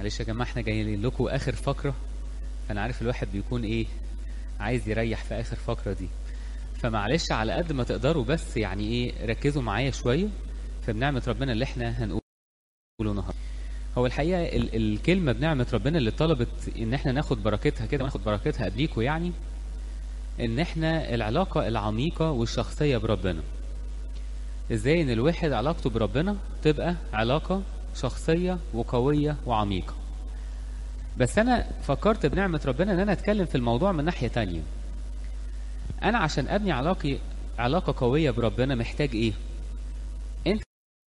معلش يا جماعه احنا جايين لكم اخر فقره فانا عارف الواحد بيكون ايه عايز يريح في اخر فقره دي فمعلش على قد ما تقدروا بس يعني ايه ركزوا معايا شويه فبنعمه ربنا اللي احنا هنقوله النهارده هو الحقيقه ال الكلمه بنعمه ربنا اللي طلبت ان احنا ناخد بركتها كده وناخد بركتها قبليكوا يعني ان احنا العلاقه العميقه والشخصيه بربنا ازاي ان الواحد علاقته بربنا تبقى علاقه شخصيه وقويه وعميقه بس انا فكرت بنعمه ربنا ان انا اتكلم في الموضوع من ناحيه تانية انا عشان ابني علاقي علاقه قويه بربنا محتاج ايه انت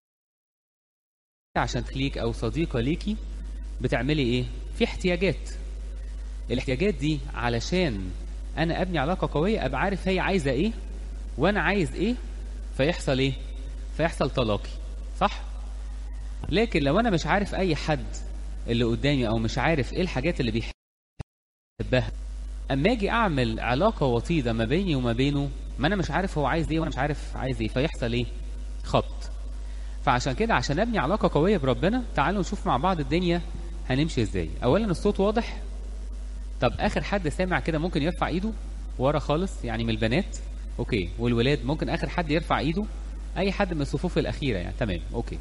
عشان ليك او صديقه ليكي بتعملي ايه في احتياجات الاحتياجات دي علشان انا ابني علاقه قويه ابقى عارف هي عايزه ايه وانا عايز ايه فيحصل ايه فيحصل تلاقي صح لكن لو انا مش عارف اي حد اللي قدامي او مش عارف ايه الحاجات اللي بيحبها اما اجي اعمل علاقه وطيده ما بيني وما بينه ما انا مش عارف هو عايز ايه وانا مش عارف عايز ايه فيحصل ايه خبط فعشان كده عشان ابني علاقه قويه بربنا تعالوا نشوف مع بعض الدنيا هنمشي ازاي اولا الصوت واضح طب اخر حد سامع كده ممكن يرفع ايده ورا خالص يعني من البنات اوكي والولاد ممكن اخر حد يرفع ايده اي حد من الصفوف الاخيره يعني تمام اوكي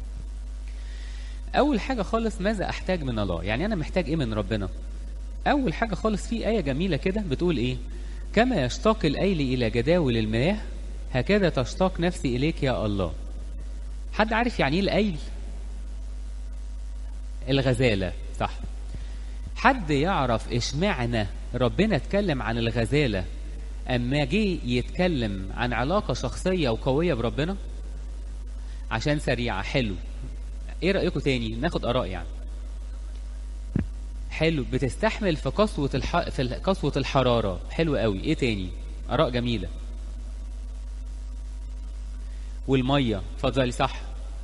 اول حاجه خالص ماذا احتاج من الله يعني انا محتاج ايه من ربنا اول حاجه خالص في ايه جميله كده بتقول ايه كما يشتاق الايل الى جداول المياه هكذا تشتاق نفسي اليك يا الله حد عارف يعني ايه الايل الغزاله صح حد يعرف اشمعنى ربنا اتكلم عن الغزاله اما جه يتكلم عن علاقه شخصيه وقويه بربنا عشان سريعه حلو ايه رايكم تاني ناخد اراء يعني حلو بتستحمل في قسوه الح... في قسوه الحراره حلو قوي ايه تاني اراء جميله والميه اتفضلي صح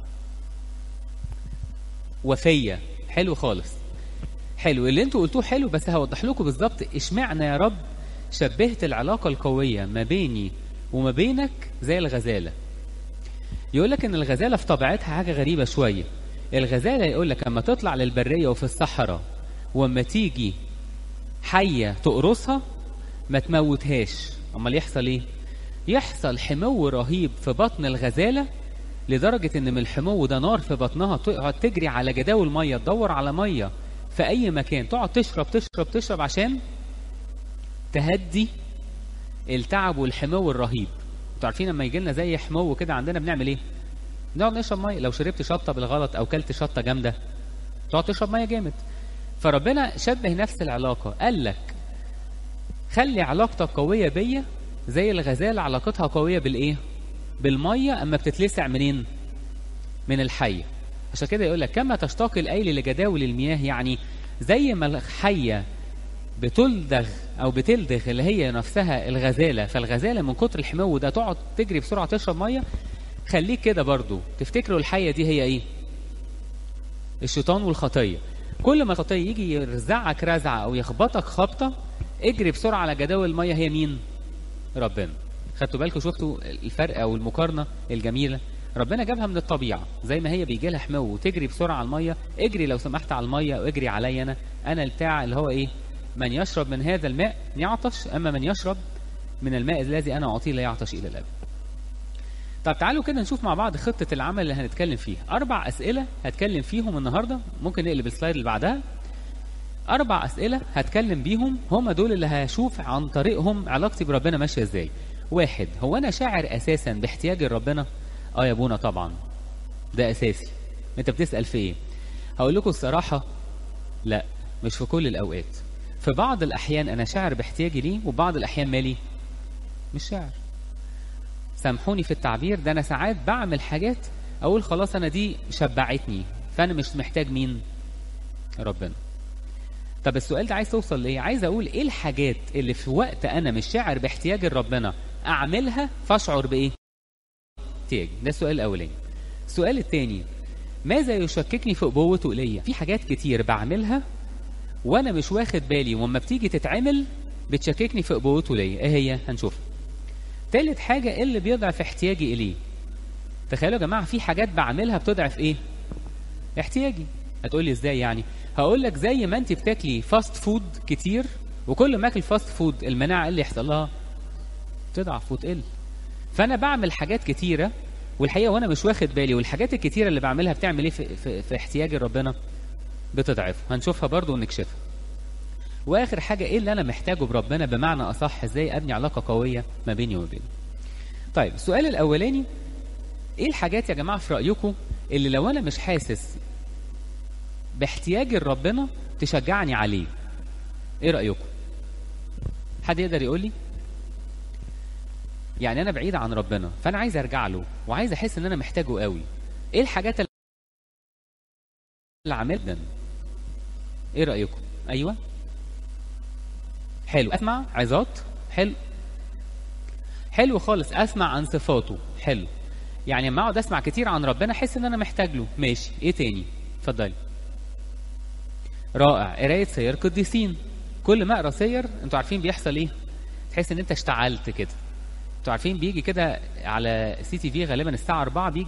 وفيه حلو خالص حلو اللي انتوا قلتوه حلو بس هوضح لكم بالظبط اشمعنى يا رب شبهت العلاقه القويه ما بيني وما بينك زي الغزاله يقول لك ان الغزاله في طبيعتها حاجه غريبه شويه الغزاله يقول لك اما تطلع للبريه وفي الصحراء واما تيجي حيه تقرصها ما تموتهاش امال يحصل ايه يحصل حمو رهيب في بطن الغزاله لدرجه ان من الحمو ده نار في بطنها تقعد تجري على جداول ميه تدور على ميه في اي مكان تقعد تشرب تشرب تشرب عشان تهدي التعب والحمو الرهيب انتوا عارفين لما يجي لنا زي حمو كده عندنا بنعمل ايه نقعد نشرب ميه لو شربت شطه بالغلط او كلت شطه جامده تقعد تشرب ميه جامد فربنا شبه نفس العلاقه قال لك خلي علاقتك قويه بيا زي الغزاله علاقتها قويه بالايه بالميه اما بتتلسع منين من الحيه عشان كده يقول لك كما تشتاق الايل لجداول المياه يعني زي ما الحيه بتلدغ او بتلدغ اللي هي نفسها الغزاله فالغزاله من كتر الحمو ده تقعد تجري بسرعه تشرب ميه خليك كده برضو تفتكروا الحيه دي هي ايه الشيطان والخطيه كل ما الخطيه يجي يرزعك رزعه او يخبطك خبطه اجري بسرعه على جداول الميه هي مين ربنا خدتوا بالكم شفتوا الفرق او المقارنه الجميله ربنا جابها من الطبيعه زي ما هي بيجي لها حمو وتجري بسرعه على الميه اجري لو سمحت على الميه واجري عليا انا انا بتاع اللي هو ايه من يشرب من هذا الماء يعطش اما من يشرب من الماء الذي انا اعطيه لا يعطش الى الابد طب تعالوا كده نشوف مع بعض خطه العمل اللي هنتكلم فيها اربع اسئله هتكلم فيهم النهارده ممكن نقلب السلايد اللي بعدها اربع اسئله هتكلم بيهم هم دول اللي هشوف عن طريقهم علاقتي بربنا ماشيه ازاي واحد هو انا شاعر اساسا باحتياجي لربنا اه يا ابونا طبعا ده اساسي انت بتسال في ايه هقول لكم الصراحه لا مش في كل الاوقات في بعض الاحيان انا شاعر باحتياجي ليه وبعض الاحيان مالي مش شاعر سامحوني في التعبير ده انا ساعات بعمل حاجات اقول خلاص انا دي شبعتني فانا مش محتاج مين ربنا طب السؤال ده عايز توصل ليه عايز اقول ايه الحاجات اللي في وقت انا مش شاعر باحتياج لربنا اعملها فاشعر بايه احتياج ده السؤال الاولاني السؤال الثاني ماذا يشككني في ابوته ليا في حاجات كتير بعملها وانا مش واخد بالي واما بتيجي تتعمل بتشككني في ابوته ليا ايه هي هنشوفها تالت حاجة إيه اللي بيضعف احتياجي إليه تخيلوا يا جماعة في حاجات بعملها بتضعف إيه احتياجي هتقول لي ازاي يعني هقول لك زي ما انت بتاكلي فاست فود كتير وكل ما اكل فاست فود المناعه اللي يحصل لها تضعف وتقل فانا بعمل حاجات كتيره والحقيقه وانا مش واخد بالي والحاجات الكتيره اللي بعملها بتعمل ايه في, في, في احتياجي لربنا بتضعفه هنشوفها برضو ونكشفها واخر حاجه ايه اللي انا محتاجه بربنا بمعنى اصح ازاي ابني علاقه قويه ما بيني وما بينه طيب السؤال الاولاني ايه الحاجات يا جماعه في رايكم اللي لو انا مش حاسس باحتياجي لربنا تشجعني عليه ايه رايكم حد يقدر يقول لي يعني انا بعيد عن ربنا فانا عايز ارجع له وعايز احس ان انا محتاجه قوي ايه الحاجات اللي عملها ايه رايكم ايوه حلو اسمع عظات حلو حلو خالص اسمع عن صفاته حلو يعني لما اقعد اسمع كتير عن ربنا احس ان انا محتاج له ماشي ايه تاني اتفضلي رائع قرايه سير قديسين كل ما اقرا سير انتوا عارفين بيحصل ايه تحس ان انت اشتعلت كده انتوا عارفين بيجي كده على سي تي في غالبا الساعه 4 بيجي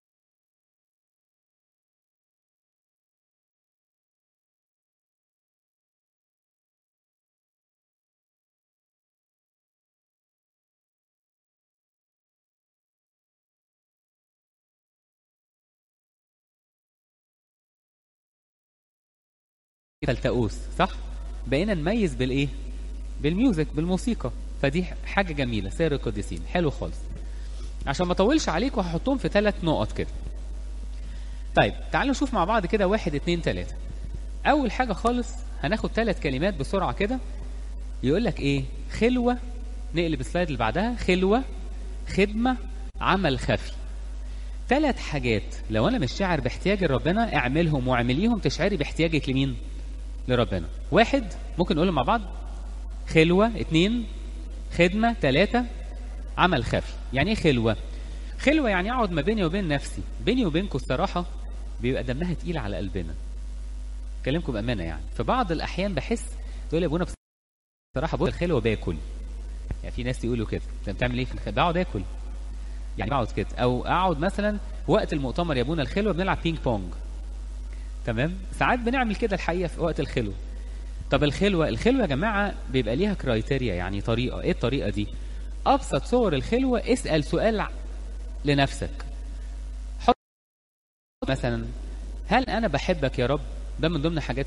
تلتقوس صح بقينا نميز بالايه بالميوزك بالموسيقى فدي حاجه جميله سير القديسين حلو خالص عشان ما اطولش عليكم هحطهم في ثلاث نقط كده طيب تعالوا نشوف مع بعض كده واحد اتنين تلاته اول حاجه خالص هناخد ثلاث كلمات بسرعه كده يقول لك ايه خلوه نقلب السلايد اللي بعدها خلوه خدمه عمل خفي ثلاث حاجات لو انا مش شاعر باحتياج ربنا اعملهم واعمليهم تشعري باحتياجك لمين لربنا واحد ممكن نقولهم مع بعض خلوة اتنين خدمة تلاتة عمل خفي يعني ايه خلوة خلوة يعني اقعد ما بيني وبين نفسي بيني وبينكم الصراحة بيبقى دمها تقيل على قلبنا كلامكم بأمانة يعني في بعض الأحيان بحس تقول يا ابونا بصراحة بقول الخلوة باكل يعني في ناس يقولوا كده انت بتعمل ايه في الخلوة بقعد اكل يعني بقعد كده او اقعد مثلا وقت المؤتمر يا ابونا الخلوة بنلعب بينج بونج تمام ساعات بنعمل كده الحقيقه في وقت الخلوه طب الخلوه الخلوه يا جماعه بيبقى ليها كرايتيريا يعني طريقه ايه الطريقه دي ابسط صور الخلوه اسال سؤال لنفسك حط مثلا هل انا بحبك يا رب ده من ضمن حاجات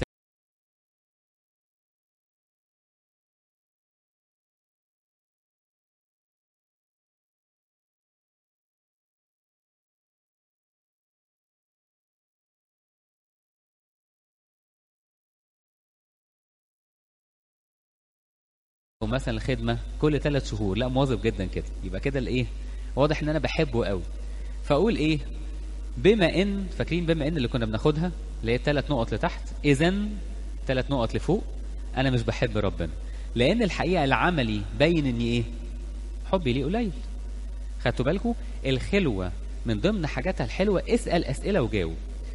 ومثلا الخدمه كل ثلاث شهور لا مواظب جدا كده يبقى كده الايه واضح ان انا بحبه قوي فاقول ايه بما ان فاكرين بما ان اللي كنا بناخدها اللي هي الثلاث نقط لتحت اذا ثلاث نقط لفوق انا مش بحب ربنا لان الحقيقه العملي باين اني ايه حبي ليه قليل خدتوا بالكم الخلوه من ضمن حاجاتها الحلوه اسال اسئله وجاوب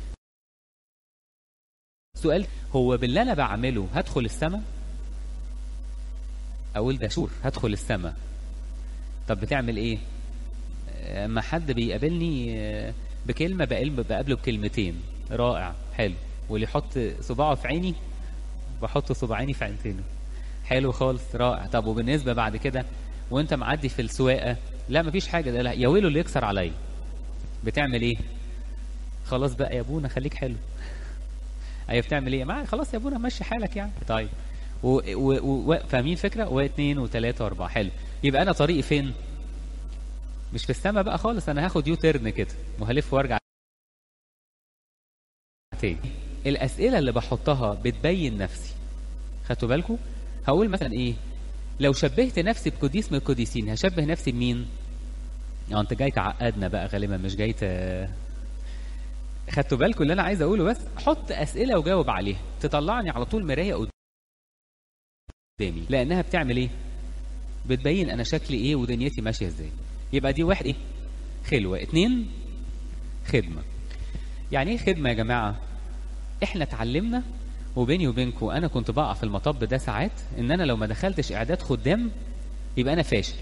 سؤال هو باللي انا بعمله هدخل السماء اقول ده شور هدخل السماء طب بتعمل ايه اما حد بيقابلني بكلمه بقابله بكلمتين رائع حلو واللي يحط صباعه في عيني بحط صباعيني في عينتينه حلو خالص رائع طب وبالنسبه بعد كده وانت معدي في السواقه لا مفيش حاجه ده لا يا ويله اللي يكسر عليا بتعمل ايه خلاص بقى يا ابونا خليك حلو ايوه بتعمل ايه ما خلاص يا ابونا مشي حالك يعني طيب و... و... و... فاهمين الفكره واثنين وثلاثه واربعه حلو يبقى انا طريقي فين مش في السماء بقى خالص انا هاخد يو ترن كده وهلف وارجع تاني الاسئله اللي بحطها بتبين نفسي خدتوا بالكم هقول مثلا ايه لو شبهت نفسي بقديس من القديسين هشبه نفسي بمين اه انت جاي تعقدنا بقى غالبا مش جاي ت... خدتوا بالكم اللي انا عايز اقوله بس حط اسئله وجاوب عليها تطلعني على طول مرايه قدامي لانها بتعمل ايه بتبين انا شكلي ايه ودنيتي ماشيه ازاي يبقى دي واحد ايه خلوه اتنين خدمه يعني ايه خدمه يا جماعه احنا اتعلمنا وبيني وبينكم انا كنت بقع في المطب ده ساعات ان انا لو ما دخلتش اعداد خدام يبقى انا فاشل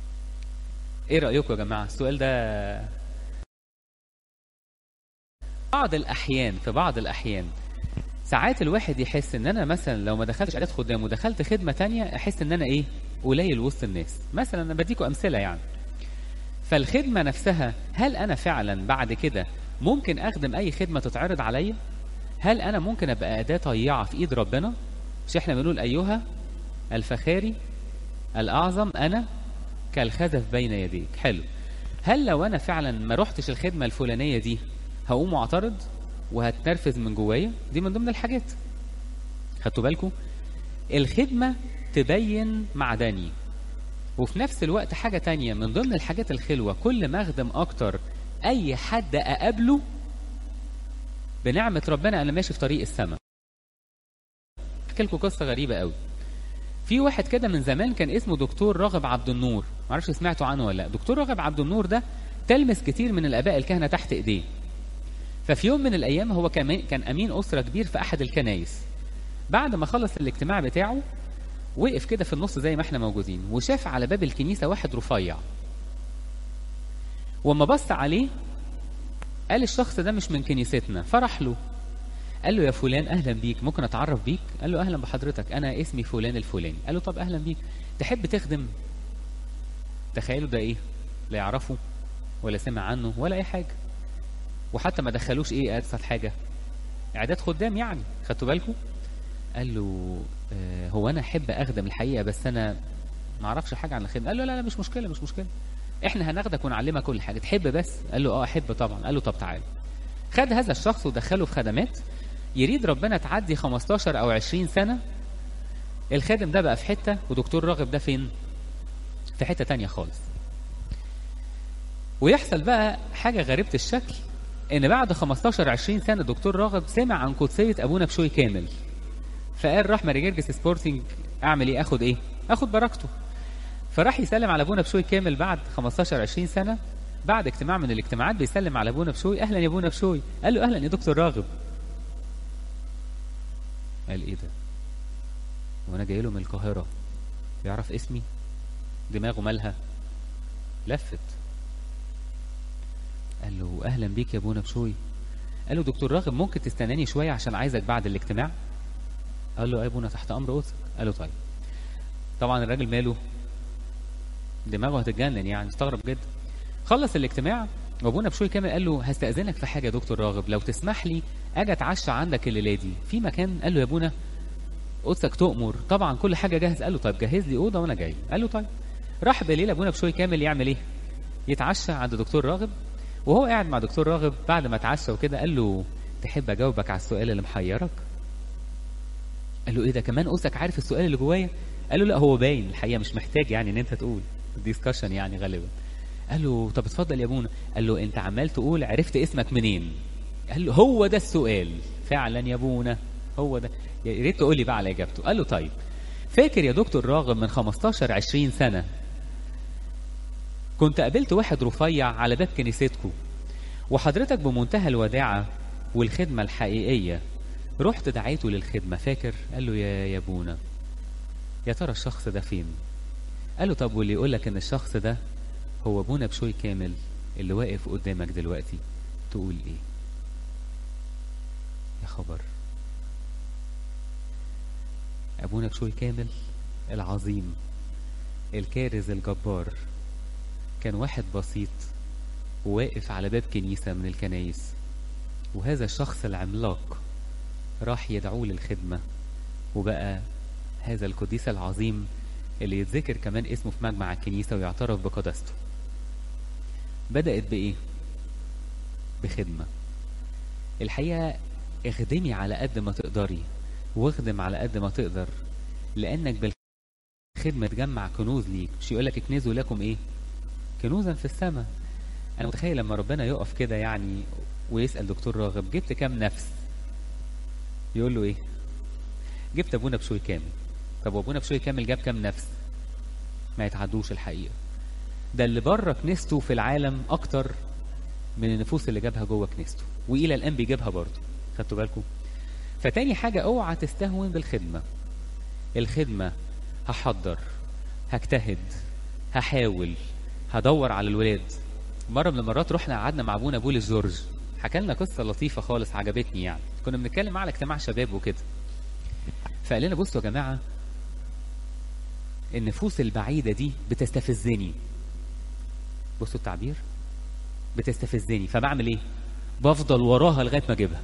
ايه رايكم يا جماعه السؤال ده بعض الاحيان في بعض الاحيان ساعات الواحد يحس ان انا مثلا لو ما دخلتش اعداد خدام ودخلت خدمه تانية احس ان انا ايه قليل وسط الناس مثلا انا بديكوا امثله يعني فالخدمه نفسها هل انا فعلا بعد كده ممكن اخدم اي خدمه تتعرض عليا هل انا ممكن ابقى اداه طيعه في ايد ربنا مش احنا بنقول ايها الفخاري الاعظم انا كالخزف بين يديك حلو هل لو انا فعلا ما رحتش الخدمه الفلانيه دي هقوم معترض وهتنرفز من جوايا دي من ضمن الحاجات خدتوا بالكم الخدمه تبين معدني وفي نفس الوقت حاجه تانية من ضمن الحاجات الخلوه كل ما اخدم اكتر اي حد اقابله بنعمه ربنا انا ماشي في طريق السماء احكي لكم قصه غريبه قوي في واحد كده من زمان كان اسمه دكتور راغب عبد النور معرفش سمعتوا عنه ولا لا دكتور راغب عبد النور ده تلمس كتير من الاباء الكهنه تحت ايديه ففي يوم من الايام هو كمان كان امين اسره كبير في احد الكنايس بعد ما خلص الاجتماع بتاعه وقف كده في النص زي ما احنا موجودين وشاف على باب الكنيسه واحد رفيع وما بص عليه قال الشخص ده مش من كنيستنا فرح له قال له يا فلان اهلا بيك ممكن اتعرف بيك قال له اهلا بحضرتك انا اسمي فلان الفلاني قال له طب اهلا بيك تحب تخدم تخيلوا ده ايه لا يعرفه ولا سمع عنه ولا اي حاجه وحتى ما دخلوش ايه ابسط حاجه اعداد خدام يعني خدتوا بالكم قال له آه هو انا احب اخدم الحقيقه بس انا ما اعرفش حاجه عن الخدمه قال له لا لا مش مشكله مش مشكله احنا هناخدك ونعلمك كل حاجه تحب بس قال له اه احب طبعا قال له طب تعالى خد هذا الشخص ودخله في خدمات يريد ربنا تعدي 15 او 20 سنه الخادم ده بقى في حته ودكتور راغب ده فين في حته تانية خالص ويحصل بقى حاجه غريبه الشكل ان بعد 15 20 سنه دكتور راغب سمع عن قدسيه ابونا بشوي كامل فقال راح ماري جرجس سبورتنج اعمل ايه اخد ايه اخد بركته فراح يسلم على ابونا بشوي كامل بعد 15 20 سنه بعد اجتماع من الاجتماعات بيسلم على ابونا بشوي اهلا يا ابونا بشوي قال له اهلا يا دكتور راغب قال ايه ده وانا جاي له من القاهره يعرف اسمي دماغه مالها لفت قال له اهلا بيك يا ابونا بشوي قال له دكتور راغب ممكن تستناني شويه عشان عايزك بعد الاجتماع قال له يا ابونا تحت امر قدسك قال له طيب طبعا الراجل ماله دماغه هتتجنن يعني استغرب جدا خلص الاجتماع وابونا بشوي كامل قال له هستأذنك في حاجه يا دكتور راغب لو تسمح لي اجي اتعشى عندك الليله دي في مكان قال له يا ابونا قدسك تؤمر طبعا كل حاجه جاهز قال له طيب جهز لي اوضه وانا جاي قال له طيب راح بالليل ابونا بشوي كامل يعمل ايه يتعشى عند دكتور راغب وهو قاعد مع دكتور راغب بعد ما اتعشى وكده قال له تحب اجاوبك على السؤال اللي محيرك قال له ايه ده كمان قدسك عارف السؤال اللي جوايا قال له لا هو باين الحقيقه مش محتاج يعني ان انت تقول ديسكشن يعني غالبا قال له طب اتفضل يا ابونا قال له انت عمال تقول عرفت اسمك منين قال له هو ده السؤال فعلا يا ابونا هو ده يا ريت تقول لي بقى على اجابته قال له طيب فاكر يا دكتور راغب من 15 20 سنه كنت قابلت واحد رفيع على باب كنيستكم وحضرتك بمنتهى الوداعه والخدمه الحقيقيه رحت دعيته للخدمه فاكر قال له يا يا ابونا يا ترى الشخص ده فين قال له طب واللي يقول لك ان الشخص ده هو ابونا بشوي كامل اللي واقف قدامك دلوقتي تقول ايه يا خبر ابونا بشوي كامل العظيم الكارز الجبار كان واحد بسيط وواقف على باب كنيسة من الكنايس وهذا الشخص العملاق راح يدعوه للخدمة وبقى هذا القديس العظيم اللي يتذكر كمان اسمه في مجمع الكنيسة ويعترف بقداسته بدأت بإيه؟ بخدمة الحقيقة اخدمي على قد ما تقدري واخدم على قد ما تقدر لأنك بالخدمة تجمع كنوز ليك مش يقول لك اكنزوا لكم إيه؟ كنوزا في السماء أنا متخيل لما ربنا يقف كده يعني ويسأل دكتور راغب جبت كام نفس؟ يقول له إيه؟ جبت أبونا بشوي كامل طب وابونا بشوي كامل جاب كام نفس ما يتعدوش الحقيقه ده اللي بره كنيسته في العالم اكتر من النفوس اللي جابها جوه كنيسته والى الان بيجيبها برضه خدتوا بالكم فتاني حاجه اوعى تستهون بالخدمه الخدمه هحضر هجتهد هحاول هدور على الولاد مره من المرات رحنا قعدنا مع ابونا بولس جورج حكى لنا قصه لطيفه خالص عجبتني يعني كنا بنتكلم على اجتماع شباب وكده فقال لنا بصوا يا جماعه النفوس البعيده دي بتستفزني بصوا التعبير بتستفزني فبعمل ايه بفضل وراها لغايه ما اجيبها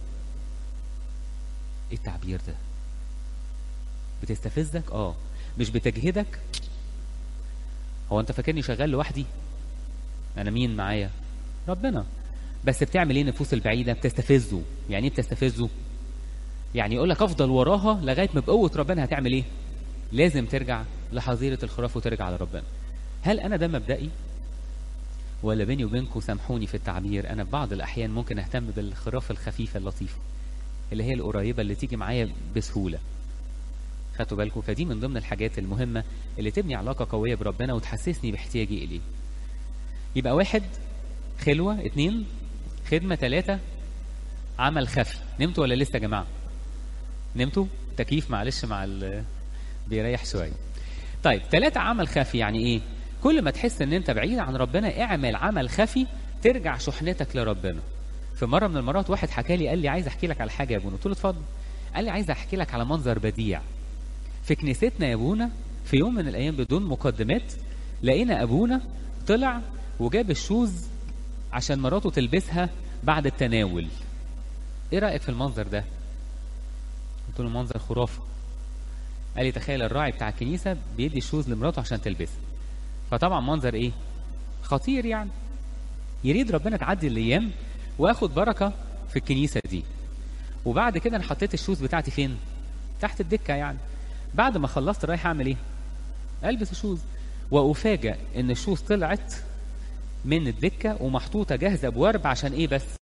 ايه التعبير ده بتستفزك اه مش بتجهدك هو انت فاكرني شغال لوحدي انا مين معايا ربنا بس بتعمل ايه النفوس البعيده بتستفزه يعني ايه بتستفزه يعني يقول لك افضل وراها لغايه ما بقوه ربنا هتعمل ايه لازم ترجع لحظيره الخراف وترجع لربنا هل انا ده مبدئي ولا بيني وبينكم سامحوني في التعبير انا في بعض الاحيان ممكن اهتم بالخراف الخفيفه اللطيفه اللي هي القريبه اللي تيجي معايا بسهوله خدتوا بالكم فدي من ضمن الحاجات المهمه اللي تبني علاقه قويه بربنا وتحسسني باحتياجي اليه يبقى واحد خلوه اتنين خدمه ثلاثه عمل خفي نمتوا ولا لسه يا جماعه نمتوا تكييف معلش مع ال بيريح شويه طيب ثلاثة عمل خفي يعني ايه كل ما تحس ان انت بعيد عن ربنا اعمل عمل خفي ترجع شحنتك لربنا في مره من المرات واحد حكى لي قال لي عايز احكي لك على حاجه يا ابونا قلت له اتفضل قال لي عايز احكي لك على منظر بديع في كنيستنا يا ابونا في يوم من الايام بدون مقدمات لقينا ابونا طلع وجاب الشوز عشان مراته تلبسها بعد التناول ايه رايك في المنظر ده قلت له منظر خرافه قال لي تخيل الراعي بتاع الكنيسه بيدي الشوز لمراته عشان تلبسها فطبعا منظر ايه خطير يعني يريد ربنا تعدي الايام واخد بركه في الكنيسه دي وبعد كده انا حطيت الشوز بتاعتي فين تحت الدكه يعني بعد ما خلصت رايح اعمل ايه البس الشوز وافاجئ ان الشوز طلعت من الدكه ومحطوطه جاهزه بورب عشان ايه بس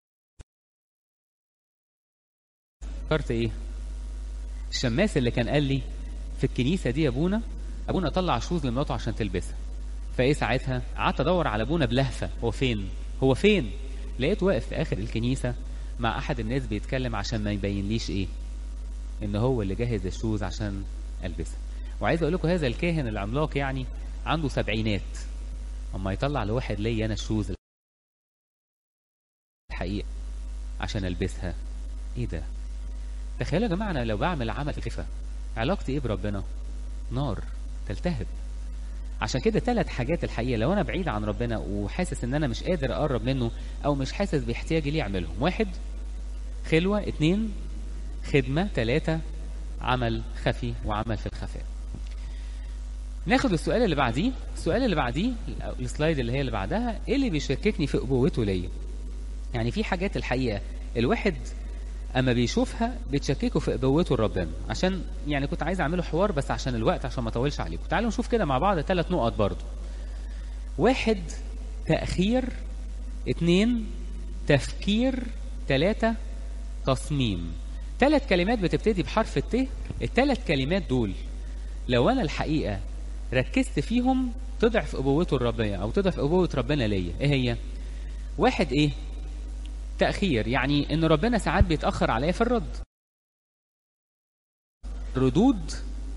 فكرت ايه الشماس اللي كان قال لي في الكنيسه دي يا ابونا ابونا طلع شوز لمراته عشان تلبسها فايه ساعتها قعدت ادور على ابونا بلهفه هو فين هو فين لقيته واقف في اخر الكنيسه مع احد الناس بيتكلم عشان ما يبينليش ايه ان هو اللي جهز الشوز عشان البسها وعايز اقول لكم هذا الكاهن العملاق يعني عنده سبعينات اما يطلع لواحد ليا انا الشوز الحقيقه عشان البسها ايه ده تخيلوا يا جماعه انا لو بعمل عمل خفه علاقتي ايه بربنا نار تلتهب عشان كده ثلاث حاجات الحقيقه لو انا بعيد عن ربنا وحاسس ان انا مش قادر اقرب منه او مش حاسس باحتياجي ليه اعملهم واحد خلوه اتنين خدمه ثلاثه عمل خفي وعمل في الخفاء ناخد السؤال اللي بعديه السؤال اللي بعديه السلايد اللي هي اللي بعدها ايه اللي بيشككني في ابوته ليا يعني في حاجات الحقيقه الواحد اما بيشوفها بتشككه في ابوته لربنا عشان يعني كنت عايز اعمله حوار بس عشان الوقت عشان ما اطولش عليكم تعالوا نشوف كده مع بعض ثلاث نقط برضو واحد تاخير اتنين تفكير ثلاثة تصميم ثلاث كلمات بتبتدي بحرف الت الثلاث كلمات دول لو انا الحقيقه ركزت فيهم تضعف ابوته الربنا او تضعف ابوه ربنا ليا ايه هي واحد ايه تأخير يعني إن ربنا ساعات بيتأخر عليا في الرد ردود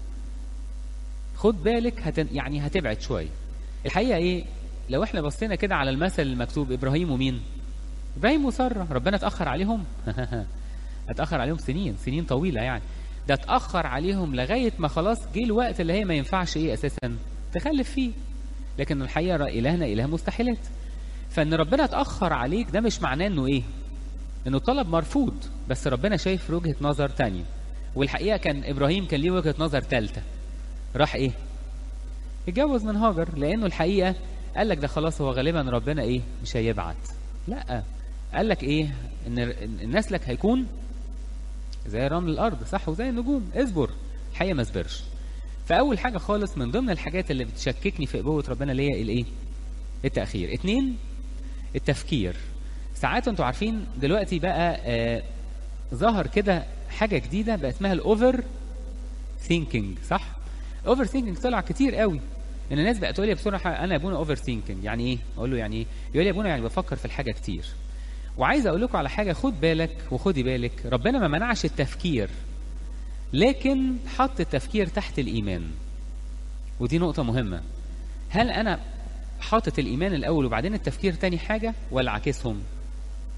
خد بالك هت... يعني هتبعد شوية الحقيقة إيه لو إحنا بصينا كده على المثل المكتوب إبراهيم ومين إبراهيم وسارة ربنا اتأخر عليهم اتأخر عليهم سنين سنين طويلة يعني ده اتأخر عليهم لغاية ما خلاص جه الوقت اللي هي ما ينفعش إيه أساسا تخلف فيه لكن الحقيقة إلهنا إله مستحيلات فان ربنا اتاخر عليك ده مش معناه انه ايه انه طلب مرفوض بس ربنا شايف وجهه نظر تانية والحقيقه كان ابراهيم كان ليه وجهه نظر ثالثه راح ايه اتجوز من هاجر لانه الحقيقه قال لك ده خلاص هو غالبا ربنا ايه مش هيبعت لا قال لك ايه ان نسلك هيكون زي رمل الارض صح وزي النجوم اصبر الحقيقه ما اصبرش فاول حاجه خالص من ضمن الحاجات اللي بتشككني في ابوه ربنا ليا الايه التاخير اتنين التفكير ساعات انتوا عارفين دلوقتي بقى آه ظهر كده حاجه جديده بقى اسمها الاوفر ثينكينج صح اوفر ثينكينج طلع كتير قوي ان الناس بقت تقول لي بسرعه انا يا ابونا اوفر ثينكينج يعني ايه اقول له يعني ايه يقول لي يا ابونا يعني بفكر في الحاجه كتير وعايز اقول لكم على حاجه خد بالك وخدي بالك ربنا ما منعش التفكير لكن حط التفكير تحت الايمان ودي نقطه مهمه هل انا حاطط الايمان الاول وبعدين التفكير تاني حاجه ولا عكسهم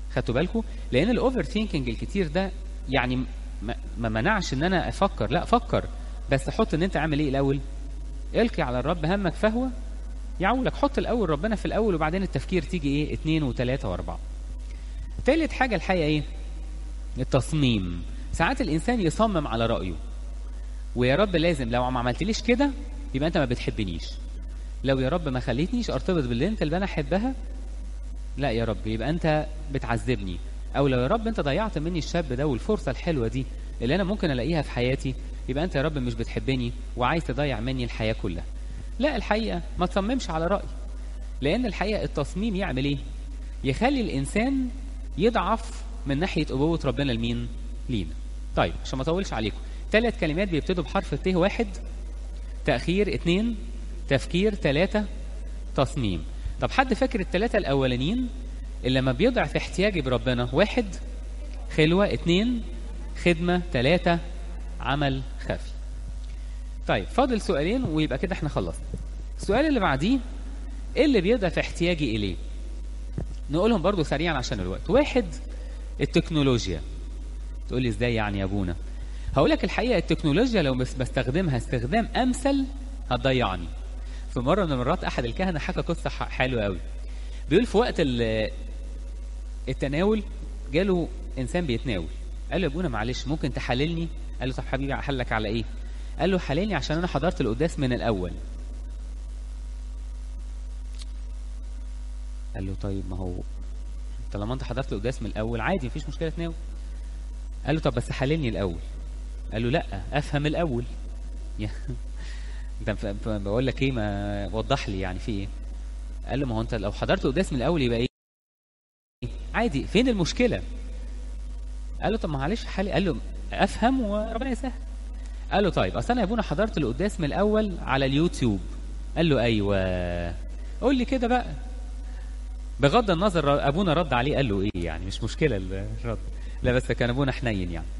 خدتوا بالكم لان الاوفر ثينكينج الكتير ده يعني ما, ما منعش ان انا افكر لا فكر بس حط ان انت عامل ايه الاول القي على الرب همك فهو يعولك حط الاول ربنا في الاول وبعدين التفكير تيجي ايه اتنين وتلاته واربعه تالت حاجه الحقيقه ايه التصميم ساعات الانسان يصمم على رايه ويا رب لازم لو ما عملتليش كده يبقى انت ما بتحبنيش لو يا رب ما خليتنيش ارتبط بالبنت اللي انا احبها لا يا رب يبقى انت بتعذبني او لو يا رب انت ضيعت مني الشاب ده والفرصه الحلوه دي اللي انا ممكن الاقيها في حياتي يبقى انت يا رب مش بتحبني وعايز تضيع مني الحياه كلها لا الحقيقه ما تصممش على راي لان الحقيقه التصميم يعمل ايه يخلي الانسان يضعف من ناحيه ابوه ربنا لمين لينا طيب عشان ما اطولش عليكم ثلاث كلمات بيبتدوا بحرف الت واحد تاخير اثنين تفكير ثلاثه تصميم طب حد فاكر الثلاثه الاولانيين اللي لما بيضعف احتياجي بربنا واحد خلوه اثنين خدمه ثلاثه عمل خفي طيب فاضل سؤالين ويبقى كده احنا خلصنا السؤال اللي بعديه ايه اللي بيضعف احتياجي اليه نقولهم برضو سريعا عشان الوقت واحد التكنولوجيا تقول لي ازاي يعني يا ابونا هقول لك الحقيقه التكنولوجيا لو بس بستخدمها استخدام امثل هتضيعني في مره من المرات احد الكهنه حكى قصه حلوه قوي بيقول في وقت التناول جاله انسان بيتناول قال له يا ابونا معلش ممكن تحللني قال له طب حبيبي احلك على ايه قال له حللني عشان انا حضرت القداس من الاول قال له طيب ما هو طالما انت حضرت القداس من الاول عادي مفيش مشكله تناول قال له طب بس حللني الاول قال له لا افهم الاول انت بقول لك ايه ما وضح لي يعني في ايه قال له ما هو انت لو حضرت القداس من الاول يبقى ايه عادي فين المشكله قال له طب معلش حالي قال له افهم وربنا يسهل قال له طيب اصل انا يا ابونا حضرت القداس من الاول على اليوتيوب قال له ايوه قول لي كده بقى بغض النظر ابونا رد عليه قال له ايه يعني مش مشكله الرد لا بس كان ابونا حنين يعني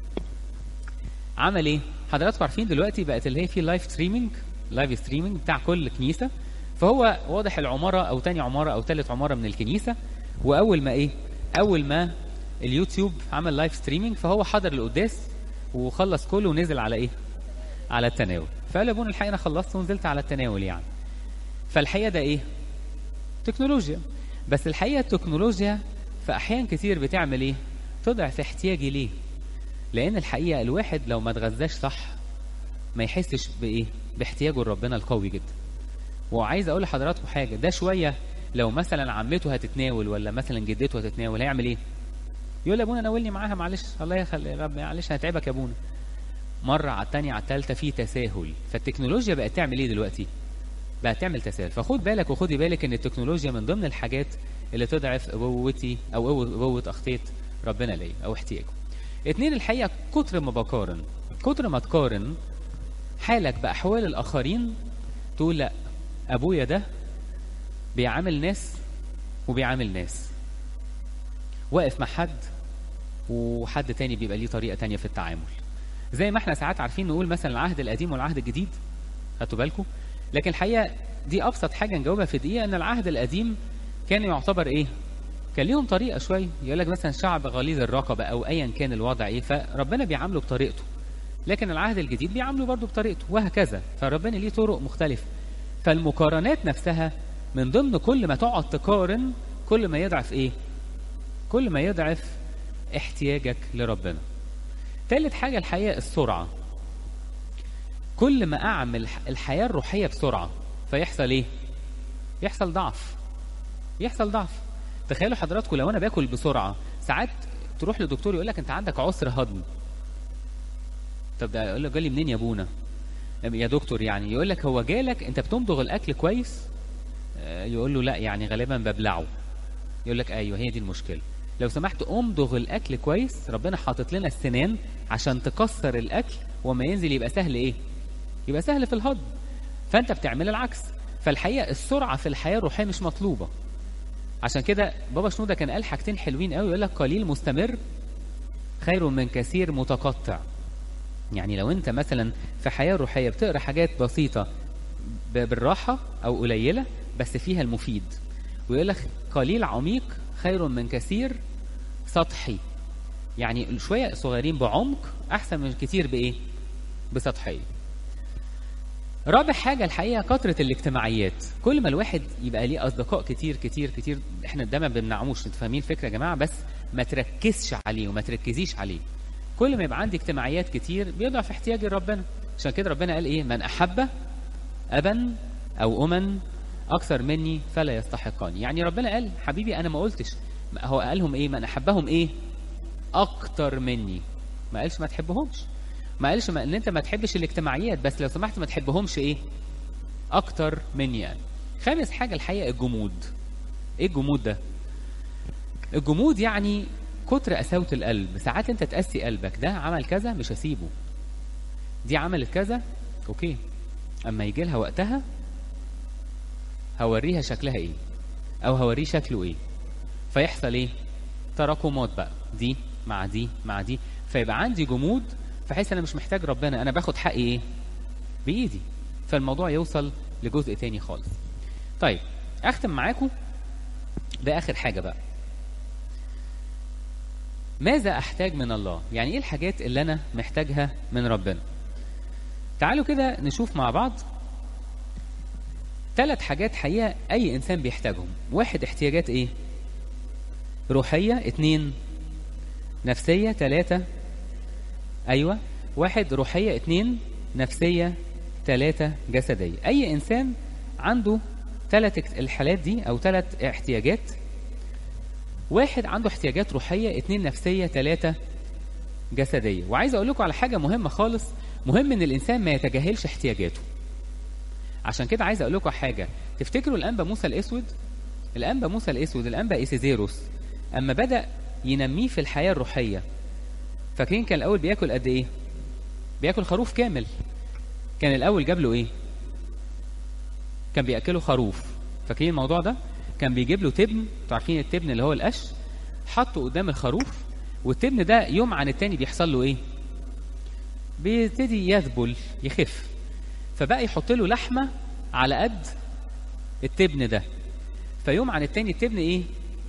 عمل ايه حضراتكم عارفين دلوقتي بقت اللي هي في لايف ستريمينج لايف ستريمينج بتاع كل كنيسه فهو واضح العماره او تاني عماره او تالت عماره من الكنيسه واول ما ايه اول ما اليوتيوب عمل لايف ستريمينج فهو حضر القداس وخلص كله ونزل على ايه على التناول فقال ابونا الحقيقه انا خلصت ونزلت على التناول يعني فالحقيقه ده ايه تكنولوجيا بس الحقيقه التكنولوجيا في احيان كتير بتعمل ايه تضعف احتياجي ليه لان الحقيقه الواحد لو ما اتغذاش صح ما يحسش بايه باحتياجه لربنا القوي جدا وعايز اقول لحضراتكم حاجه ده شويه لو مثلا عمته هتتناول ولا مثلا جدته هتتناول هيعمل ايه يقول لي ابونا ناولني معاها معلش الله يخلي رب معلش هتعبك يا ابونا مره على الثانيه على الثالثه في تساهل فالتكنولوجيا بقت تعمل ايه دلوقتي بقت تعمل تساهل فخد بالك وخدي بالك ان التكنولوجيا من ضمن الحاجات اللي تضعف ابوتي او ابوه اخطيت ربنا ليا او احتياجه اتنين الحقيقه كتر ما بقارن كتر ما تقارن حالك باحوال الاخرين تقول لا ابويا ده بيعامل ناس وبيعامل ناس واقف مع حد وحد تاني بيبقى ليه طريقه تانية في التعامل زي ما احنا ساعات عارفين نقول مثلا العهد القديم والعهد الجديد خدتوا بالكم لكن الحقيقه دي ابسط حاجه نجاوبها في دقيقه ان العهد القديم كان يعتبر ايه كان ليهم طريقه شويه يقول لك مثلا شعب غليظ الرقبه او ايا كان الوضع ايه فربنا بيعامله بطريقته لكن العهد الجديد بيعامله برضه بطريقته وهكذا فربنا ليه طرق مختلفه فالمقارنات نفسها من ضمن كل ما تقعد تقارن كل ما يضعف ايه كل ما يضعف احتياجك لربنا ثالث حاجه الحقيقه السرعه كل ما اعمل الحياه الروحيه بسرعه فيحصل ايه يحصل ضعف يحصل ضعف تخيلوا حضراتكم لو انا باكل بسرعه ساعات تروح لدكتور يقول لك انت عندك عسر هضم طب ده يقول لك جالي منين يا ابونا يا دكتور يعني يقول لك هو جالك انت بتمضغ الاكل كويس يقول له لا يعني غالبا ببلعه يقول لك ايوه هي دي المشكله لو سمحت امضغ الاكل كويس ربنا حاطط لنا السنان عشان تكسر الاكل وما ينزل يبقى سهل ايه يبقى سهل في الهضم فانت بتعمل العكس فالحقيقه السرعه في الحياه الروحيه مش مطلوبه عشان كده بابا شنوده كان قال حاجتين حلوين قوي يقول لك قليل مستمر خير من كثير متقطع يعني لو انت مثلا في حياه روحيه بتقرا حاجات بسيطه بالراحه او قليله بس فيها المفيد ويقول لك قليل عميق خير من كثير سطحي يعني شويه صغيرين بعمق احسن من كتير بايه بسطحيه رابع حاجة الحقيقة كثرة الاجتماعيات كل ما الواحد يبقى ليه أصدقاء كتير كتير كتير احنا ده ما بنمنعوش انتوا فاهمين الفكرة يا جماعة بس ما تركزش عليه وما تركزيش عليه كل ما يبقى عندي اجتماعيات كتير بيضعف احتياجي لربنا عشان كده ربنا قال ايه من أحب أبا أو أما أكثر مني فلا يستحقاني يعني ربنا قال حبيبي أنا ما قلتش هو قالهم ايه من أحبهم ايه أكتر مني ما قالش ما تحبهمش ما قالش ما ان انت ما تحبش الاجتماعيات بس لو سمحت ما تحبهمش ايه اكتر مني يعني خامس حاجه الحقيقه الجمود ايه الجمود ده الجمود يعني كتر قساوه القلب ساعات انت تقسي قلبك ده عمل كذا مش هسيبه دي عملت كذا اوكي اما يجي لها وقتها هوريها شكلها ايه او هوريه شكله ايه فيحصل ايه تراكمات بقى دي مع دي مع دي فيبقى عندي جمود بحيث انا مش محتاج ربنا انا باخد حقي ايه بايدي فالموضوع يوصل لجزء تاني خالص طيب اختم معاكم باخر حاجه بقى ماذا احتاج من الله يعني ايه الحاجات اللي انا محتاجها من ربنا تعالوا كده نشوف مع بعض ثلاث حاجات حقيقه اي انسان بيحتاجهم واحد احتياجات ايه روحيه اتنين نفسيه ثلاثه ايوه واحد روحيه اتنين نفسيه ثلاثه جسديه اي انسان عنده ثلاث الحالات دي او ثلاث احتياجات واحد عنده احتياجات روحيه اتنين نفسيه ثلاثه جسديه وعايز اقول لكم على حاجه مهمه خالص مهم ان الانسان ما يتجاهلش احتياجاته عشان كده عايز اقول لكم حاجه تفتكروا الانبا موسى الاسود الانبا موسى الاسود الانبا ايسيزيروس اما بدا ينميه في الحياه الروحيه فاكرين كان الاول بياكل قد ايه بياكل خروف كامل كان الاول جاب له ايه كان بياكله خروف فاكرين الموضوع ده كان بيجيب له تبن انتوا عارفين التبن اللي هو القش حطه قدام الخروف والتبن ده يوم عن التاني بيحصل له ايه بيبتدي يذبل يخف فبقى يحط له لحمه على قد التبن ده فيوم عن التاني التبن ايه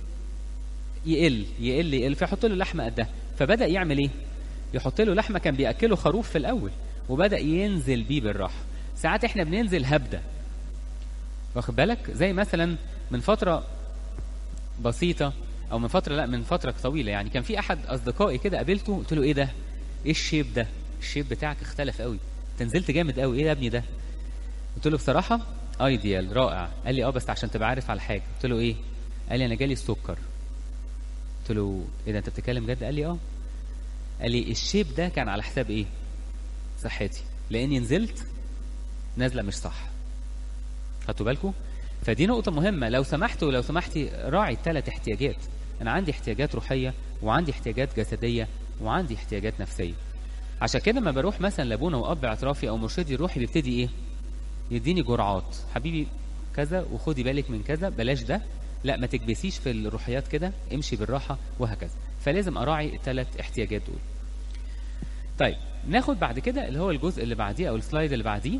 يقل يقل يقل فيحط له لحمه قدها فبدا يعمل ايه يحط له لحمه كان بياكله خروف في الاول وبدا ينزل بيه بالراحه ساعات احنا بننزل هبده واخد بالك زي مثلا من فتره بسيطه او من فتره لا من فتره طويله يعني كان في احد اصدقائي كده قابلته قلت له ايه ده ايه الشيب ده الشيب بتاعك اختلف قوي انت نزلت جامد قوي ايه يا ابني ده قلت له بصراحه ايديال رائع قال لي اه بس عشان تبقى عارف على حاجه قلت له ايه قال لي انا جالي السكر قلت له ايه ده انت بتتكلم جد قال لي اه قال لي الشيب ده كان على حساب ايه صحتي لاني نزلت نازله مش صح خدتوا بالكم فدي نقطه مهمه لو سمحتوا لو سمحتي راعي الثلاث احتياجات انا عندي احتياجات روحيه وعندي احتياجات جسديه وعندي احتياجات نفسيه عشان كده لما بروح مثلا لابونا واب اعترافي او مرشدي الروحي بيبتدي ايه يديني جرعات حبيبي كذا وخدي بالك من كذا بلاش ده لا ما تكبسيش في الروحيات كده امشي بالراحه وهكذا فلازم اراعي الثلاث احتياجات دول طيب ناخد بعد كده اللي هو الجزء اللي بعديه او السلايد اللي بعديه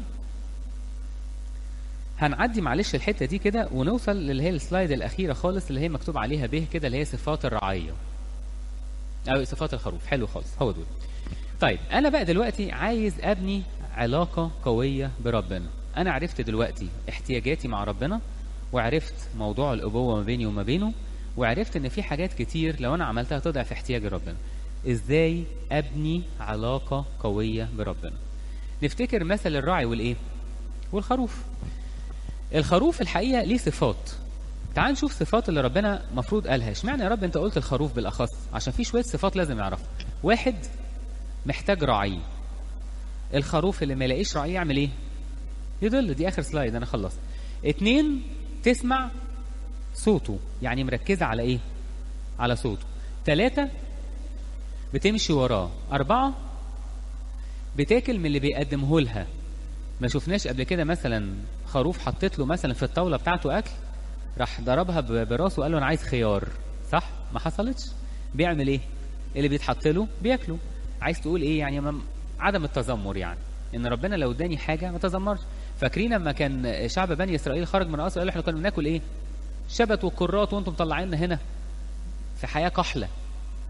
هنعدي معلش الحته دي كده ونوصل اللي هي السلايد الاخيره خالص اللي هي مكتوب عليها به كده اللي هي صفات الرعيه او صفات الخروف حلو خالص هو دول طيب انا بقى دلوقتي عايز ابني علاقه قويه بربنا انا عرفت دلوقتي احتياجاتي مع ربنا وعرفت موضوع الابوه ما بيني وما بينه وعرفت ان في حاجات كتير لو انا عملتها تضعف احتياج ربنا ازاي ابني علاقه قويه بربنا نفتكر مثل الراعي والايه والخروف الخروف الحقيقه ليه صفات تعال نشوف صفات اللي ربنا مفروض قالها اشمعنى يا رب انت قلت الخروف بالاخص عشان في شويه صفات لازم يعرفها واحد محتاج راعي الخروف اللي ما يلاقيش راعي يعمل ايه يضل دي اخر سلايد انا خلصت اتنين تسمع صوته يعني مركزة على ايه على صوته ثلاثة بتمشي وراه أربعة بتاكل من اللي بيقدمه لها ما شفناش قبل كده مثلا خروف حطيت له مثلا في الطاولة بتاعته أكل راح ضربها براسه وقال له أنا عايز خيار صح ما حصلتش بيعمل ايه اللي بيتحط له بياكله عايز تقول ايه يعني عدم التذمر يعني ان ربنا لو اداني حاجه ما تذمرش فاكرين لما كان شعب بني اسرائيل خرج من مصر قالوا احنا كنا بناكل ايه شبت وكرات وانتم مطلعيننا هنا في حياه قحله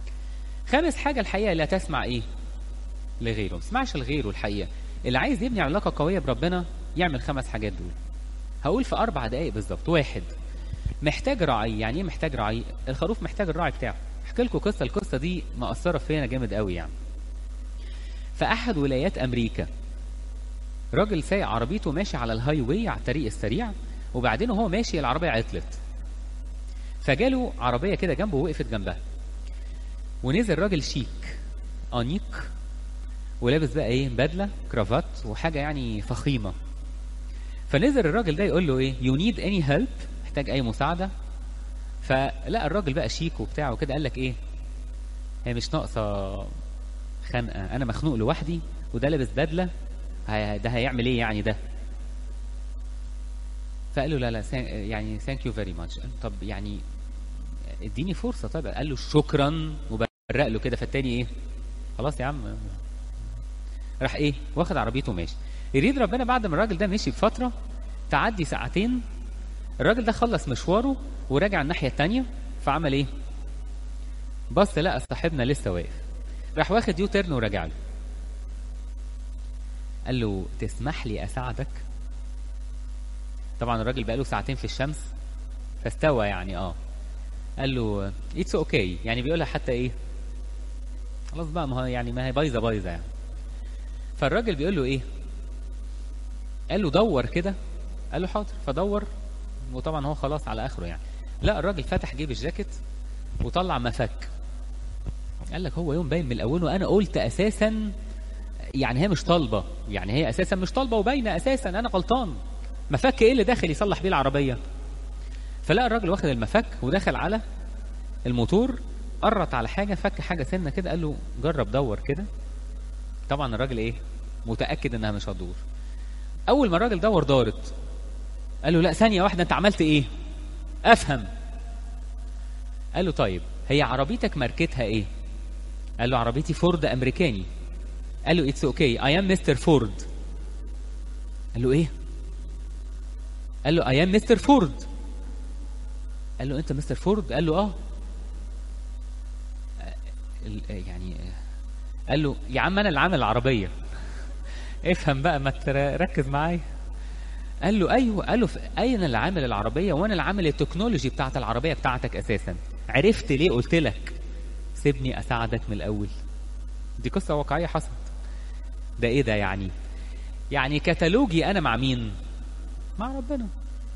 خامس حاجه الحقيقه لا تسمع ايه لغيره ما تسمعش لغيره الحقيقه اللي عايز يبني علاقه قويه بربنا يعمل خمس حاجات دول هقول في اربع دقائق بالظبط واحد محتاج راعي يعني ايه محتاج راعي الخروف محتاج الراعي بتاعه احكي لكم قصه القصه دي مأثره فينا جامد قوي يعني في احد ولايات امريكا راجل سايق عربيته ماشي على الهاي واي على الطريق السريع وبعدين وهو ماشي العربيه عطلت فجاله عربيه كده جنبه ووقفت جنبها ونزل راجل شيك انيق ولابس بقى ايه بدله كرافات وحاجه يعني فخيمه فنزل الراجل ده يقول له ايه يو نيد اني هيلب محتاج اي مساعده فلقى الراجل بقى شيك وبتاع وكده قال لك ايه هي مش ناقصه خنقه انا مخنوق لوحدي وده لابس بدله هي- ده هيعمل ايه يعني ده فقال له لا لا سان- يعني ثانك يو فيري ماتش طب يعني اديني فرصه طيب قال له شكرا وبرق له كده فالتاني ايه خلاص يا عم راح ايه واخد عربيته وماشي يريد ربنا بعد ما الراجل ده مشي بفتره تعدي ساعتين الراجل ده خلص مشواره وراجع الناحيه التانية فعمل ايه بص لقى صاحبنا لسه واقف راح واخد يو تيرن وراجع له قال له تسمح لي اساعدك طبعا الراجل بقاله ساعتين في الشمس فاستوى يعني اه قال له اتس اوكي okay. يعني بيقولها حتى ايه خلاص بقى ما هو يعني ما هي بايظه بايظه يعني فالراجل بيقول له ايه قال له دور كده قال له حاضر فدور وطبعا هو خلاص على اخره يعني لا الراجل فتح جيب الجاكيت وطلع مفك قال لك هو يوم باين من الاول وانا قلت اساسا يعني هي مش طالبه يعني هي اساسا مش طالبه وباينه اساسا انا غلطان مفك ايه اللي داخل يصلح بيه العربيه فلقى الراجل واخد المفك ودخل على الموتور قرط على حاجه فك حاجه سنه كده قال له جرب دور كده طبعا الراجل ايه متاكد انها مش هتدور اول ما الراجل دور دارت قال له لا ثانيه واحده انت عملت ايه افهم قال له طيب هي عربيتك ماركتها ايه قال له عربيتي فورد امريكاني قال له اتس اوكي اي ام مستر فورد قال له ايه قال له اي ام مستر فورد قال له انت مستر فورد قال له اه ال- يعني قال له يا عم انا اللي عامل العربيه افهم بقى ما تركز معايا قال له ايوه قال له ف- اين اللي عامل العربيه وانا اللي عامل التكنولوجي بتاعت العربيه بتاعتك اساسا عرفت ليه قلت لك سيبني اساعدك من الاول دي قصه واقعيه حصلت ده ايه ده يعني يعني كتالوجي انا مع مين مع ربنا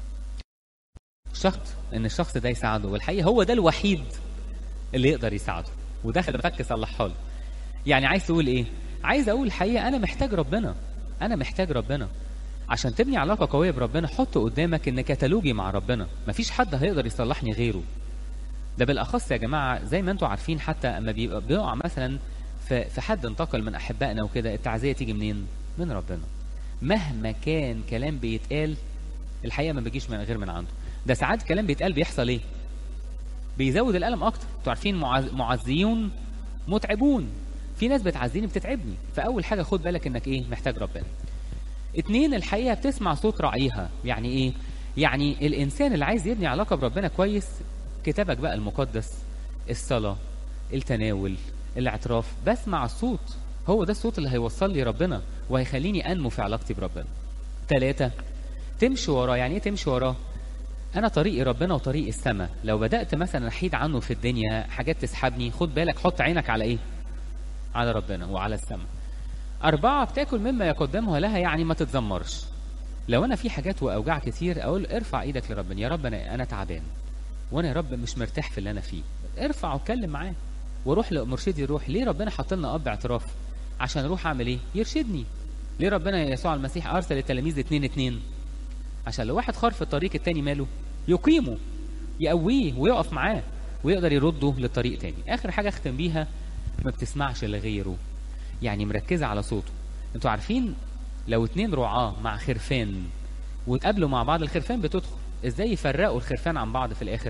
شرط ان الشخص ده يساعده والحقيقه هو ده الوحيد اللي يقدر يساعده وداخل مفك صلحها له يعني عايز تقول ايه عايز اقول الحقيقه انا محتاج ربنا انا محتاج ربنا عشان تبني علاقه قويه بربنا حط قدامك ان كتالوجي مع ربنا مفيش حد هيقدر يصلحني غيره ده بالاخص يا جماعه زي ما انتم عارفين حتى اما بيبقى بيقع مثلا في في حد انتقل من احبائنا وكده التعزيه تيجي منين من ربنا مهما كان كلام بيتقال الحقيقه ما بيجيش من غير من عنده ده ساعات كلام بيتقال بيحصل ايه بيزود الالم اكتر انتوا عارفين معز... معزيون متعبون في ناس بتعزيني بتتعبني فاول حاجه خد بالك انك ايه محتاج ربنا اتنين الحقيقه بتسمع صوت راعيها يعني ايه يعني الانسان اللي عايز يبني علاقه بربنا كويس كتابك بقى المقدس الصلاه التناول الاعتراف بسمع الصوت هو ده الصوت اللي هيوصل لي ربنا وهيخليني انمو في علاقتي بربنا ثلاثة تمشي وراه يعني ايه تمشي وراه انا طريقي ربنا وطريق السماء لو بدات مثلا احيد عنه في الدنيا حاجات تسحبني خد بالك حط عينك على ايه على ربنا وعلى السماء أربعة بتاكل مما يقدمها لها يعني ما تتذمرش لو أنا في حاجات وأوجاع كتير أقول ارفع إيدك لربنا يا رب أنا أنا تعبان وأنا يا رب مش مرتاح في اللي أنا فيه ارفع واتكلم معاه واروح لمرشدي روح ليه ربنا حاط لنا أب اعتراف عشان أروح أعمل إيه يرشدني ليه ربنا يسوع المسيح أرسل التلاميذ اتنين اتنين عشان لو واحد خار في الطريق التاني ماله يقيمه يقويه ويقف معاه ويقدر يرده للطريق تاني اخر حاجه اختم بيها ما بتسمعش لغيره يعني مركزه على صوته انتوا عارفين لو اتنين رعاه مع خرفان واتقابلوا مع بعض الخرفان بتدخل ازاي يفرقوا الخرفان عن بعض في الاخر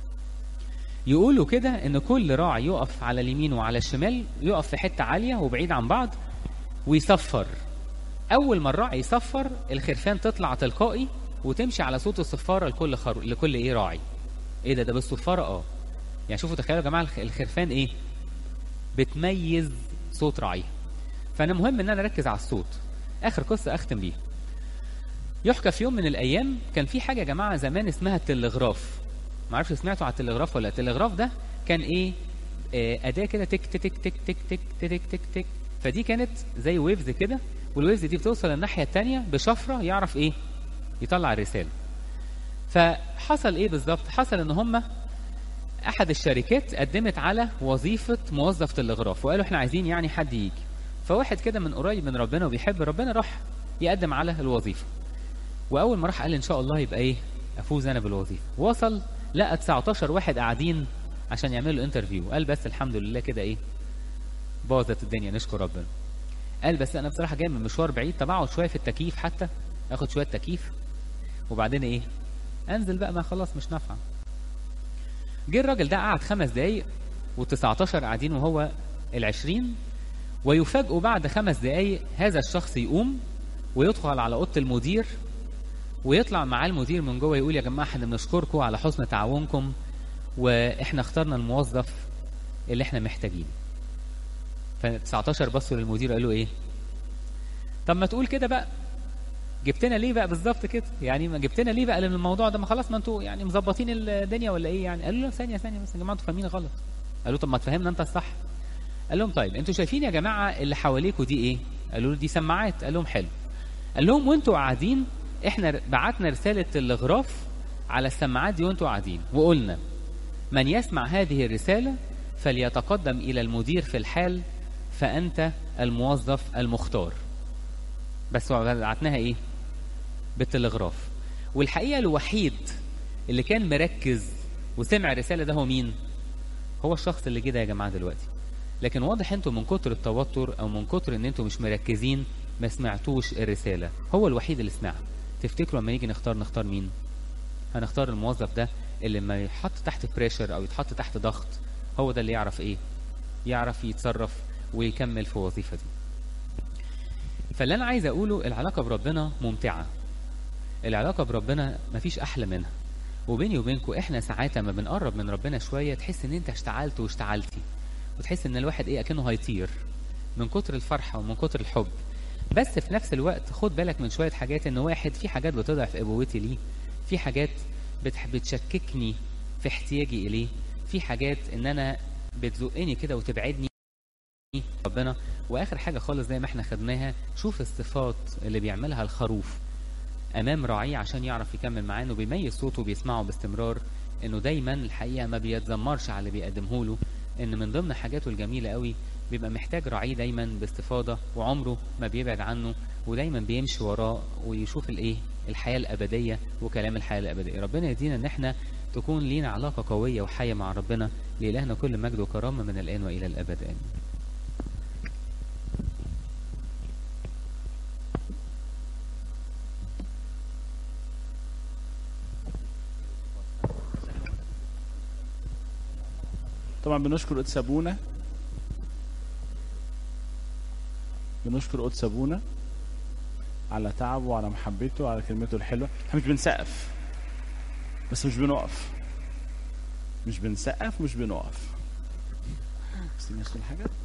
يقولوا كده ان كل راعي يقف على اليمين وعلى الشمال يقف في حته عاليه وبعيد عن بعض ويصفر اول ما الراعي يصفر الخرفان تطلع تلقائي وتمشي على صوت الصفاره لكل خر... لكل ايه راعي ايه ده ده بالصفاره اه يعني شوفوا تخيلوا يا جماعه الخ- الخرفان ايه بتميز صوت راعيها فانا مهم ان انا اركز على الصوت اخر قصه اختم بيها يحكى في يوم من الايام كان في حاجه يا جماعه زمان اسمها التلغراف ما اعرفش سمعتوا على التلغراف ولا التلغراف ده كان ايه آه، اداه كده تك تك تك تك تك تك تك تك تك فدي كانت زي ويفز كده والويفز دي بتوصل للناحيه الثانيه بشفره يعرف ايه يطلع الرساله فحصل ايه بالظبط حصل ان هم احد الشركات قدمت على وظيفه موظف تلغراف وقالوا احنا عايزين يعني حد يجي فواحد كده من قريب من ربنا وبيحب ربنا راح يقدم على الوظيفه واول ما راح قال ان شاء الله يبقى ايه افوز انا بالوظيفه وصل لقى 19 واحد قاعدين عشان يعملوا انترفيو قال بس الحمد لله كده ايه باظت الدنيا نشكر ربنا قال بس انا بصراحه جاي من مشوار بعيد طب اقعد شويه في التكييف حتى اخد شويه تكييف وبعدين ايه انزل بقى ما خلاص مش نافعه جه الراجل ده قعد خمس دقايق و19 قاعدين وهو العشرين ويفاجئوا بعد خمس دقايق هذا الشخص يقوم ويدخل على اوضه المدير ويطلع معاه المدير من جوه يقول يا جماعه احنا بنشكركم على حسن تعاونكم واحنا اخترنا الموظف اللي احنا محتاجينه ف 19 بصوا للمدير قالوا ايه طب ما تقول كده بقى جبتنا ليه بقى بالظبط كده يعني ما جبتنا ليه بقى لان الموضوع ده ما خلاص ما انتوا يعني مظبطين الدنيا ولا ايه يعني قالوا له ثانيه ثانيه بس يا جماعه انتوا فاهمين غلط قالوا طب ما تفهمنا انت الصح قال لهم طيب انتوا شايفين يا جماعه اللي حواليكوا دي ايه قالوا له دي سماعات قال لهم حلو قال لهم وانتوا قاعدين احنا بعتنا رساله تلغراف على السماعات دي وانتوا قاعدين وقلنا من يسمع هذه الرساله فليتقدم الى المدير في الحال فانت الموظف المختار بس بعتناها ايه بالتلغراف والحقيقه الوحيد اللي كان مركز وسمع الرساله ده هو مين هو الشخص اللي كده يا جماعه دلوقتي لكن واضح انتوا من كتر التوتر او من كتر ان انتوا مش مركزين ما سمعتوش الرساله هو الوحيد اللي سمعها تفتكروا لما نيجي نختار نختار مين هنختار الموظف ده اللي لما يتحط تحت بريشر او يتحط تحت ضغط هو ده اللي يعرف ايه يعرف يتصرف ويكمل في الوظيفه دي فاللي انا عايز اقوله العلاقه بربنا ممتعه العلاقه بربنا مفيش احلى منها وبيني وبينكم احنا ساعات لما بنقرب من ربنا شويه تحس ان انت اشتعلت واشتعلتي وتحس ان الواحد ايه اكنه هيطير من كتر الفرحه ومن كتر الحب بس في نفس الوقت خد بالك من شويه حاجات ان واحد في حاجات بتضعف ابوتي ليه في حاجات بتح- بتشككني في احتياجي اليه في حاجات ان انا بتزقني كده وتبعدني ربنا واخر حاجه خالص زي ما احنا خدناها شوف الصفات اللي بيعملها الخروف امام راعيه عشان يعرف يكمل معاه انه بيميز صوته وبيسمعه باستمرار انه دايما الحقيقه ما بيتذمرش على اللي بيقدمه له ان من ضمن حاجاته الجميله قوي بيبقى محتاج راعيه دايما باستفاضه وعمره ما بيبعد عنه ودايما بيمشي وراه ويشوف الايه الحياه الابديه وكلام الحياه الابديه ربنا يدينا ان احنا تكون لينا علاقه قويه وحيه مع ربنا لالهنا كل مجد وكرامه من الان والى الابد امين طبعا بنشكر قدس ابونا بنشكر قدس ابونا على تعبه وعلى محبته وعلى كلمته الحلوه احنا مش بنسقف بس مش بنقف مش بنسقف مش بنقف بس ناخد حاجه